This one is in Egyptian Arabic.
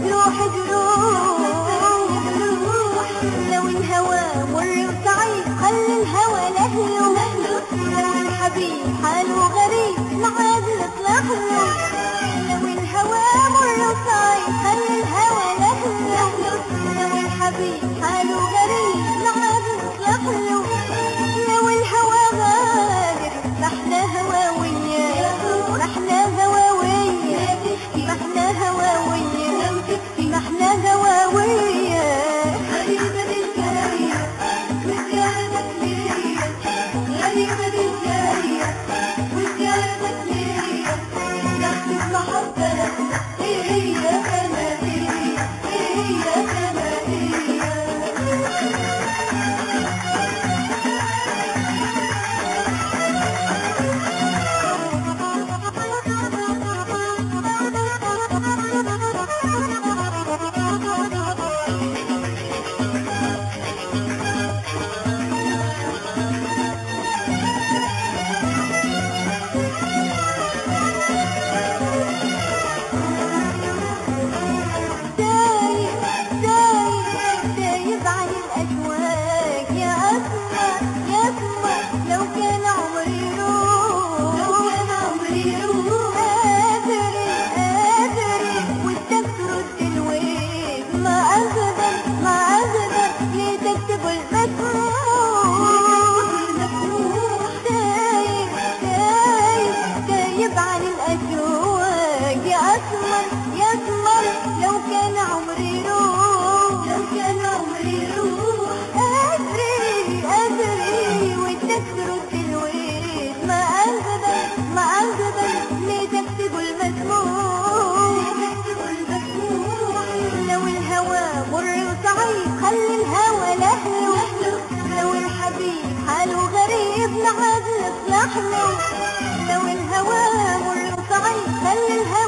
جروح جروح لو الهوى مر وصعيب خلي الهوى لهله لو الحبيب حاله غريب معاد نطلع له لو الهوى مر وصعيب خلي الهوى لهله لو الحبيب حاله غريب معاد نطلع له لو الهوى غادر رحنا هواوية رحنا هواوية رحنا هواوية رحنا هواوية غريبة الجاية وزيادة ليا غريبة الجاية وزيادة ليا نفس المحبة هي هي كما هي هي كما هي دايب دايب دايب عن الأشواق يا أسمى يا أسمى لو كان عمري يروح لو كان عمري يروح أدري أدري ودك ترد الويل ما أقدر ما أقدر ليه تكتب المسموح دايب دايب دايب عن الأشواق يا أسمر يا أسمر لو كان عمري يروح لو كان عمري يروح أدري أدري ودك ترد الويل ما أقدر ما أقدر ليه تكتب المسموح لو الهوى مر وصعيب خلي الهوى لهله لو الحبيب حاله غريب نعاد نصلح له لو الهوى مر وصعيب خلي الهوى